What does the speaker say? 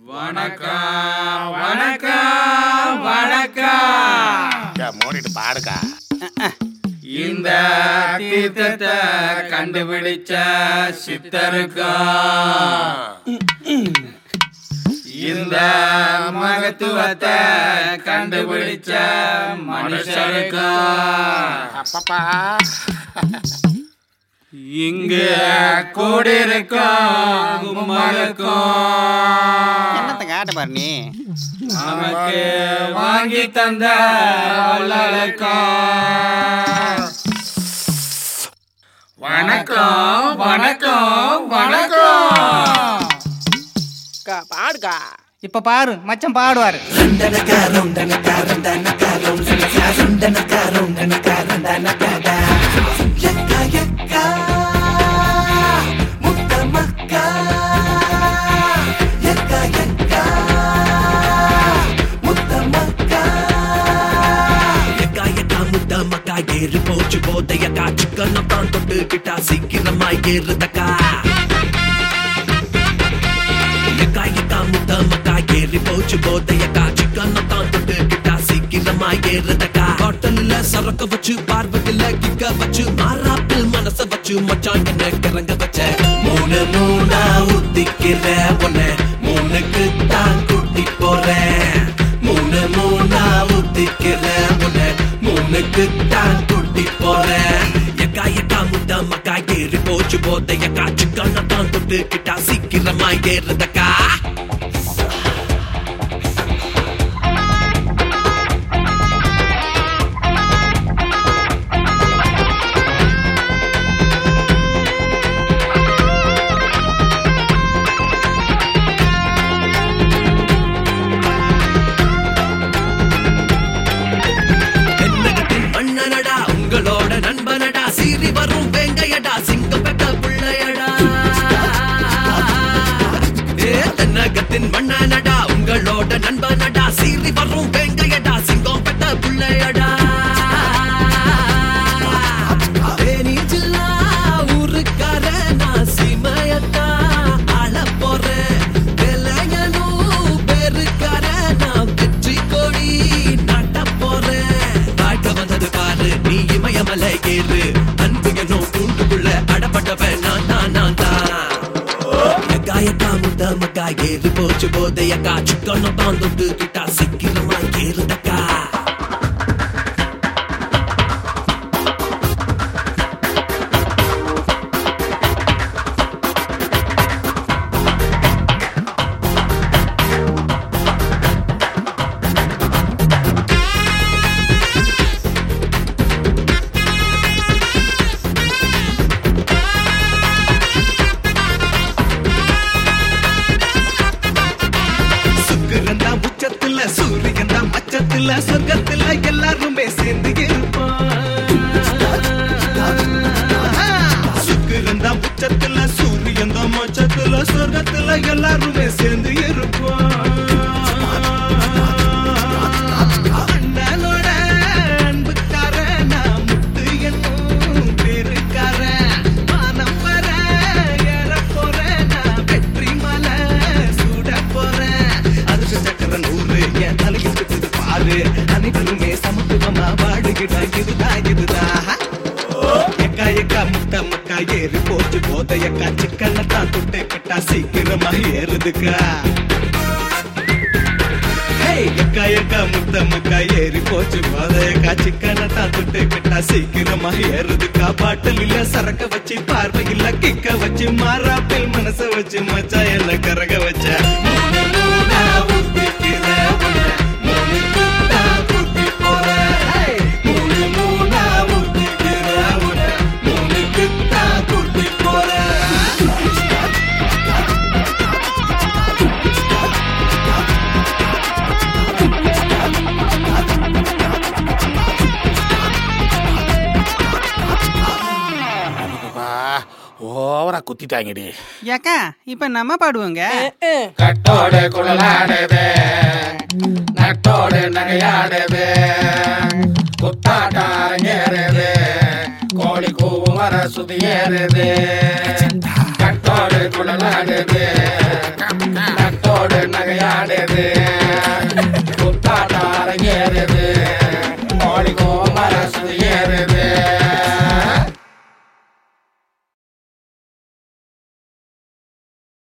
வணக்கம் வணக்கம் வணக்கம் ஏ, மூடிட்டு பாடுக்கா இந்த தீர்த்தத்தை கண்டுபிடிச்ச சித்தருக்கா இந்த மகத்துவத்தை கண்டுபிடிச்ச மனுஷருக்கா அப்பப்பா இங்கு கூடியிருக்கும் கும்மலுக்கும் என்னத்த காட்ட பாரு நீ நமக்கு வாங்கி தந்த வள்ளலுக்கும் வணக்கம் வணக்கம் வணக்கம் பாடுக்கா இப்ப பாரு மச்சான் பாடுவாரு எக்காயக்கா முத்த மக்கா ஏறி போச்சு போதையக்கா சிக்கன தான் தொட்டுக்கிட்டா சீக்கிரமா ஏறுதக்கா எக்காயக்கா முத்த மக்கா ஏறி போச்சு போதையக்கா சிக்கன தான் தொட்டுக்கிட்டா சீக்கிரமா ஏறுதக்கா ஹோட்டல்ல சரக்க வச்சு பார்வையில கிக்க வச்சு மாறாப்பில் மனச வச்சு மச்சான் என்ன கிறங்க வச்ச மூணு மூணா ஊத்திக்கிற உன்னை மூணுக்கு தான் கூட்டி போறேன் மூணு மூணா ஊத்திக்கிற உன்னை மூணுக்கு தான் கூட்டி போறேன் எக்கா எக்கா முத்த மக்கா ஏறி போச்சு போத எக்கா சிக்கன தான் தொட்டுக்கிட்டா சீக்கிரமா ஏறுதக்கா தென்னகத்தின் மன்னனடா உங்களோட நண்பனடா சீறி வரும் வேங்கையடா சிங்கம் பெற்ற பிள்ளையடா ஏ தென்னகத்தின் மன்னனடா உங்களோட நண்பனடா சீறி வரும் வேங்கையடா சிங்கம் பெற்ற பிள்ளையடா தேனி ஜில்லா ஊருக்கார நான் சீமையத்தா ஆள போறேன் வெள்ளையனும் பேருக்கார நான் வெற்றி கொடி நாட்ட போறேன் வாழ்க்கை வந்தது பாரு நீ இமயமலை ஏறு அன்பு என்னும் கூண்டுக்குள்ள அடப்பட்டவன் நான் தான் நான் தான் காயக்கா முத்த மக்கா ஏறு போச்சு போதையக்கா சிக்கன தான் தொட்டு கிட்டா சீக்கிரமா ஏறுதக்கா சுக்கிரன் தான் உச்சத்துல சூரியன் தான் மச்சத்துல சொர்க்கத்துல எல்லாருமே சேர்ந்து இருப்பான் சுக்கிரன் தான் உச்சத்துல சூரியன் தான் மச்சத்துல சொர்க்கத்துல எல்லாருமே சேர்ந்து இருப்பான் அண்ணனோட அன்புக்காரன் நான் முத்து என்னும் பேருக்காரன் வானம் வர ஏற போறேன் நான் வெற்றி மலை சூட போறேன் அதுக்கு சக்கர நூறு என் தலையில் இருக்குது பாரு அனைவருமே சமத்துவமா வாடுகிட்டா இதுதான் இதுதான் எக்கா எக்கா முட்டை மக்கா ஏறி போச்சு போத எக்கா சிக்கன தான் தொட்டு கட்டா சீக்கிரமா ஏறுதுக்கா ஹேய், எக்கா எக்கா முத்த மக்கா ஏறி போச்சு போத எக்கா சிக்கன தான் தொட்டு கட்டா சீக்கிரமா ஏறுதுக்கா பாட்டில் இல்ல சரக்க வச்சு பார்வை இல்ல கிக்க வச்சு மாறாப்பில் மனச வச்சு மச்சா என்ன கரக வச்ச மூணு மூணா ஊத்திக்கிற உன்னை, மூணுக்கு தான் கூட்டி போறேன். ஹேய், மூணு மூணா ஊத்திக்கிற உன்னை, மூணுக்கு தான் கூட்டி போறேன். அப்பா, ஓவரா குத்திட்டாங்கடி ஏக்கா இப்ப நம்ம பாடுவோங்க கட்டோடு குழலாடுது நட்டோடு நகையாடுது குத்தாட்டம் அரங்கேறுது கோழி கூவும் தாமர சுதியேறுது கட்டோடு குழலாடுது கட்டோடு நகையாடுது